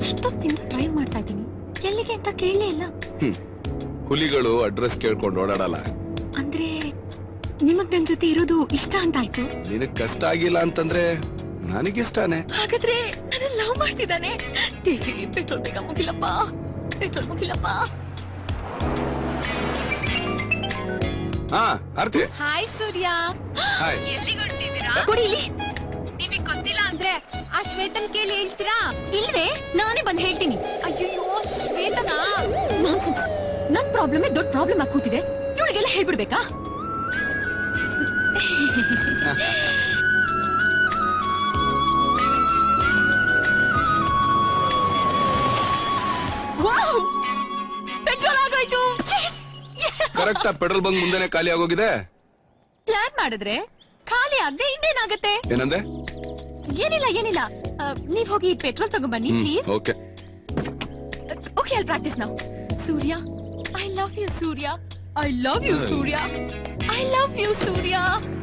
ಎಷ್ಟೊತ್ತಿಂದ try ಮಾಡ್ತಾ ಇದ್ದೀನಿ ಎಲ್ಲಿಗೆ ಅಂತ ಕೇಳಲೇ ಇಲ್ಲ ಹುಲಿಗಳು ಅಡ್ರೆಸ್ ಕೇಳ್ಕೊಂಡು ಓಡಾಡಲ್ಲ ಅಂದ್ರೆ ನಿಮಗ್ ನನ್ ಜೊತೆ ಇರೋದು ಇಷ್ಟ ಅಂತ ಆಯ್ತು ನಿನಗ್ ಕಷ್ಟ ಆಗಿಲ್ಲ ಅಂತಂದ್ರೆ ನನಗಿಷ್ಟಾನೆ ಹಾಗಾದ್ರೆ ನನ್ನ ಲವ್ ಮಾಡ್ತಿದ್ದಾನೆ ದೇವ್ರಿಗೆ ಪೆಟ್ರೋಲ್ ಬೇಗ ಮುಗಿಲಪ್ಪ ಪೆಟ್ರೋಲ್ ಮುಗಿಲಪ್ಪ ಹಾ ಆರ್ತಿ ಹಾಯ್ ಸೂರ್ಯ ಹಾಯ್ ಕೊಡಿ ಇಲ್ಲಿ ನಿಮಗೆ ಗೊತ್ತಿಲ್ಲ ಅಂದ್ರೆ ಆ ಶ್ವೇತನ್ ಕೇಳಿ ಹೇಳ್ತೀರಾ ಇಲ್ವೇ ನಾನೇ ಬಂದ್ ಹೇಳ್ತೀನಿ ಅಯ್ಯೋ ಶ್ವೇತನಾ ನಾನ್ಸೆನ್ಸ್ ನನ್ ಪ್ರಾಬ್ಲಮ್ ದೊಡ್ಡ ಪ್ರಾಬ್ಲಮ್ ಆಗಿ ಕೂತಿದೆ ಇವಳಿಗೆಲ್ಲ ಹೇಳ್ಬಿಡ್ಬೇಕಾ ವಾವ್ ಪೆಟ್ರೋಲ್ ಆಗೋಯ್ತು ಕರೆಕ್ಟ್ ಪೆಟ್ರೋಲ್ ಬಂಕ್ ಮುಂದೆನೆ ಖಾಲಿ ಆಗೋಗಿದೆ ಪ್ಲಾನ್ ಮಾಡಿದ್ರೆ ಖಾಲಿ ಆಗದೆ ಇನ್ನೇನಾಗತ್ತೆ ಏನಂದೆ ಏನಿಲ್ಲ ಏನಿಲ್ಲ ಆ, ನೀವ್ ಹೋಗಿ ಪೆಟ್ರೋಲ್ ತಗೊಂಬನ್ನಿ please okay okay I practice now Surya I love you Surya I love you Surya I love you Surya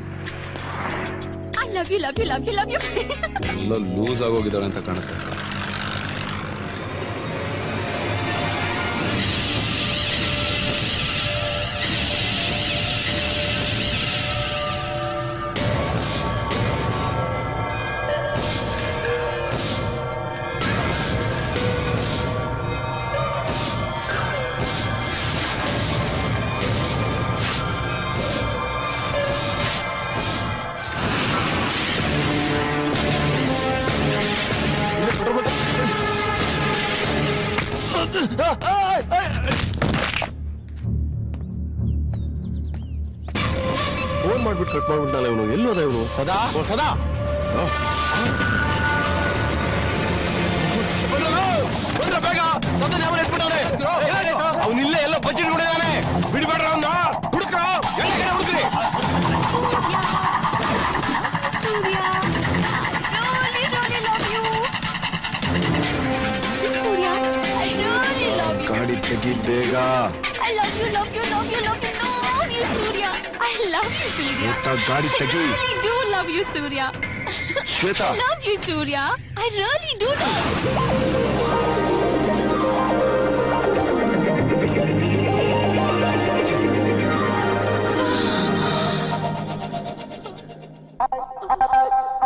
I love you love you love you love you ಎಲ್ಲ ಲೂಸ್ ಆಗೋಗಿದ್ದಾಳೆ ಅಂತ ಕಾಣುತ್ತೆ ಫೋನ್ ಮಾಡ್ಬಿಟ್ಟು ಕಟ್ ಮಾಡ್ಬಿಟ್ಟಲ್ಲ ಇವನು ಎಲ್ಲೋದ ಇವನು ಸದಾ ಓ ಸದಾ ಬೇಗ ಸದನ್ ಯಾವ ಇಟ್ಬಿಟ್ಟವ್ರೆ ಅವನಿಲ್ಲೇ ಎಲ್ಲ ಬಚ್ಚಿಟ್ಬಿಟ್ಟಿದ್ದಾನೆ ಬಿಡ್ಬೇಡ್ರ ಅವನ್ನ ಹುಡುಕ್ರ ಎಲ್ಲ ಕಡೆ ಹುಡುಕ್ರಿ ಸೂರ್ಯ really really love you Surya I really love you ಗಾಡಿ ತೆಗಿ ಬೇಗ I love you love you love you love you love you Surya I love you ಸೂರ್ಯ ಶ್ವೇತಾ ಗಾಡಿ I ತೆಗಿ really do love you Surya Shweta I love you, Surya. I really do love you.